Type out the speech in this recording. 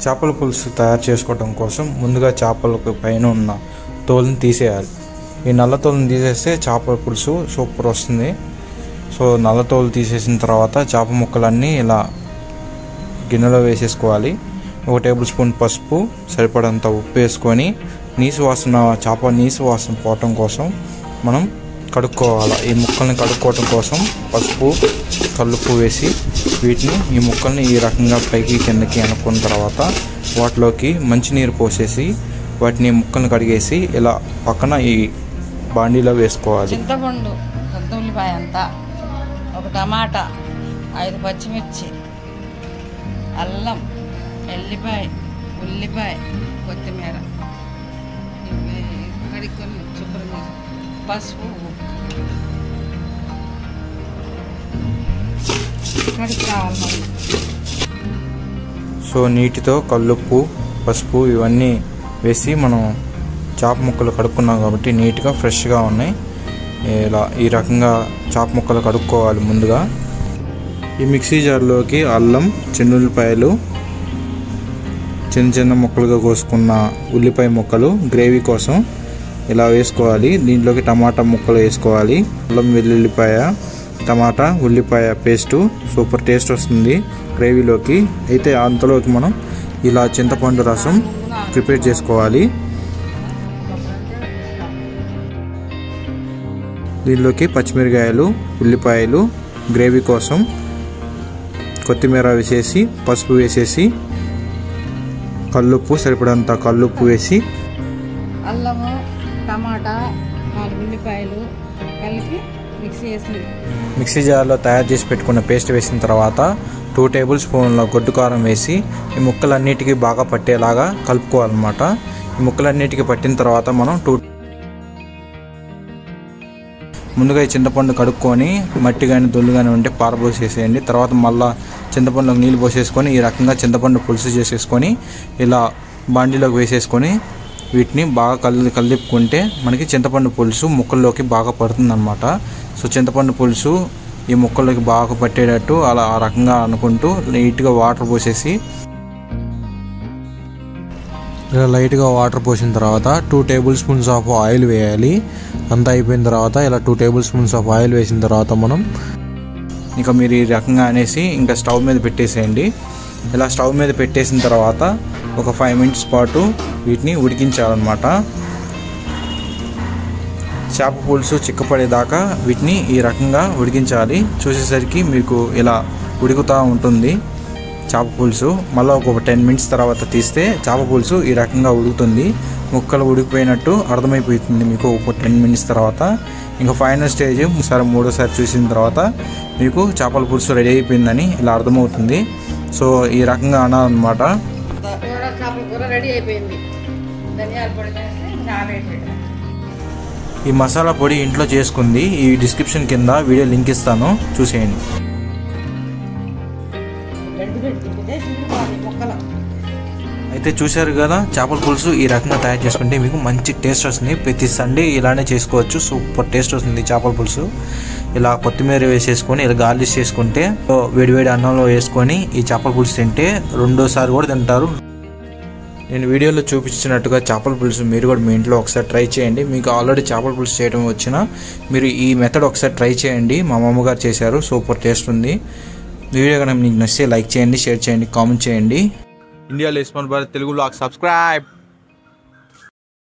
చేపల పులుసు తయారు చేసుకోవడం కోసం ముందుగా చేపలకు పైన ఉన్న తోలుని తీసేయాలి ఈ నల్ల తోలుని తీసేస్తే చేపల పులుసు సూపర్ వస్తుంది సో నల్ల తోలు తీసేసిన తర్వాత చేప ముక్కలన్నీ ఇలా గిన్నెలో వేసేసుకోవాలి ఒక టేబుల్ స్పూన్ పసుపు సరిపడంత ఉప్పు వేసుకొని నీసు వాసన చేప నీసు వాసన పోవటం కోసం మనం కడుక్కోవాలి ఈ ముక్కల్ని కడుక్కోవటం కోసం పసుపు కల్లుప్పు వేసి వీటిని ఈ ముక్కల్ని ఈ రకంగా పైకి కిందకి అనుకున్న తర్వాత వాటిలోకి మంచినీరు పోసేసి వాటిని ముక్కల్ని కడిగేసి ఇలా పక్కన ఈ బాండీలో వేసుకోవాలి చింతపండు పెద్ద ఉల్లిపాయ అంతా ఒక టమాటా ఐదు పచ్చిమిర్చి అల్లం ఎల్లిపాయ ఉల్లిపాయ కొత్తిమీర ఇవి కడుక్కొని శుభ్రం చేసి పసుపు కడిగి రావాలి మరి సో నీటితో కల్లుప్పు పసుపు ఇవన్నీ వేసి మనం చేప ముక్కలు కడుక్కున్నాం కాబట్టి నీట్గా ఫ్రెష్గా ఉన్నాయి ఇలా ఈ రకంగా చేప ముక్కలు కడుక్కోవాలి ముందుగా ఈ మిక్సీ జార్లోకి అల్లం చిన్నుల్లిపాయలు చిన్న చిన్న ముక్కలుగా కోసుకున్న ఉల్లిపాయ ముక్కలు గ్రేవీ కోసం ఇలా వేసుకోవాలి దీంట్లోకి టమాటా ముక్కలు వేసుకోవాలి అల్లం వెల్లుల్లిపాయ టమాటా ఉల్లిపాయ పేస్టు సూపర్ టేస్ట్ వస్తుంది గ్రేవీలోకి అయితే అంతలోకి మనం ఇలా చింతపండు రసం ప్రిపేర్ చేసుకోవాలి దీనిలోకి పచ్చిమిరకాయలు ఉల్లిపాయలు గ్రేవీ కోసం కొత్తిమీర వేసేసి పసుపు వేసేసి కల్లుప్పు సరిపడంత కల్లుప్పు వేసి అల్లము టమాటా నాలుగు ఉల్లిపాయలు కలిపి మిక్సీ వేసి మిక్సీ జార్లో తయారు చేసి పెట్టుకున్న పేస్ట్ వేసిన తర్వాత టూ టేబుల్ స్పూన్ల గొడ్డు కారం వేసి ఈ ముక్కలన్నిటికీ బాగా పట్టేలాగా కలుపుకోవాలన్నమాట ఈ ముక్కలన్నిటికీ పట్టిన తర్వాత మనం టూ ముందుగా ఈ చింతపండు కడుక్కొని మట్టి కానీ దొల్లు కానీ ఉంటే పారబోసేసేయండి తర్వాత మళ్ళా చింతపండులోకి నీళ్ళు పోసేసుకొని ఈ రకంగా చింతపండు పులుసు చేసేసుకొని ఇలా బాండీలోకి వేసేసుకొని వీటిని బాగా కలి కలిపుకుంటే మనకి చింతపండు పులుసు ముక్కల్లోకి బాగా పడుతుందన్నమాట సో చింతపండు పులుసు ఈ ముక్కల్లోకి బాగా పట్టేటట్టు అలా ఆ రకంగా అనుకుంటూ నీట్గా వాటర్ పోసేసి ఇలా లైట్గా వాటర్ పోసిన తర్వాత two tablespoons of oil వేయాలి అంతా అయిపోయిన తర్వాత ఇలా two tablespoons of oil వేసిన తర్వాత మనం ఇంకా మీరు ఈ రకంగా అనేసి ఇంకా స్టవ్ మీద పెట్టేసేయండి ఇలా స్టవ్ మీద పెట్టేసిన తర్వాత ఒక ఫైవ్ మినిట్స్ పాటు వీటిని ఉడికించాలన్నమాట చేప పులుసు చిక్కపడేదాకా వీటిని ఈ రకంగా ఉడికించాలి చూసేసరికి మీకు ఇలా ఉడుకుతూ ఉంటుంది చేప పులుసు మళ్ళీ ఒక టెన్ మినిట్స్ తర్వాత తీస్తే చేప పులుసు ఈ రకంగా ఉడుకుతుంది ముక్కలు ఉడికిపోయినట్టు అర్థమైపోతుంది మీకు ఒక టెన్ మినిట్స్ తర్వాత ఇంకా ఫైనల్ స్టేజ్ ఒకసారి మూడోసారి చూసిన తర్వాత మీకు చేపల పులుసు రెడీ అయిపోయిందని ఇలా అర్థమవుతుంది సో ఈ రకంగా అనాలన్నమాట కూర చేపల కూర రెడీ అయిపోయింది ధనియాల పొడి వేసి ఇంకా ఆవేసి పెట్టాను ఈ మసాలా పొడి ఇంట్లో చేసుకుంది ఈ డిస్క్రిప్షన్ కింద వీడియో లింక్ ఇస్తాను చూసేయండి గడ్డి గడ్డి తిప్పితే చిరిగిపోవాలి ముక్కలు అయితే చూశారు కదా చేపల పులుసు ఈ రకంగా తయారు చేసుకుంటే మీకు మంచి టేస్ట్ వస్తుంది ప్రతి సండే ఇలానే చేసుకోవచ్చు సూపర్ టేస్ట్ వస్తుంది చేపల పులుసు ఇలా కొత్తిమీర వేసేసుకొని ఇలా గార్లిష్ చేసుకుంటే వేడివేడి అన్నంలో వేసుకొని ఈ చేపల పులుసు తింటే రెండోసారి కూడా తింటారు నేను వీడియోలో చూపించినట్టుగా చేపల పులుసు మీరు కూడా మీ ఇంట్లో ఒకసారి ట్రై చేయండి మీకు ఆల్రెడీ చేపల పులుసు చేయడం వచ్చినా మీరు ఈ మెథడ్ ఒకసారి ట్రై చేయండి మా మామగారు చేశారు సూపర్ టేస్ట్ ఉంది వీడియో కనుక మీకు నచ్చితే లైక్ చేయండి షేర్ చేయండి కామెంట్ చేయండి ఇండియా లేస్మన్ భారత్ తెలుగులో సబ్స్క్రైబ్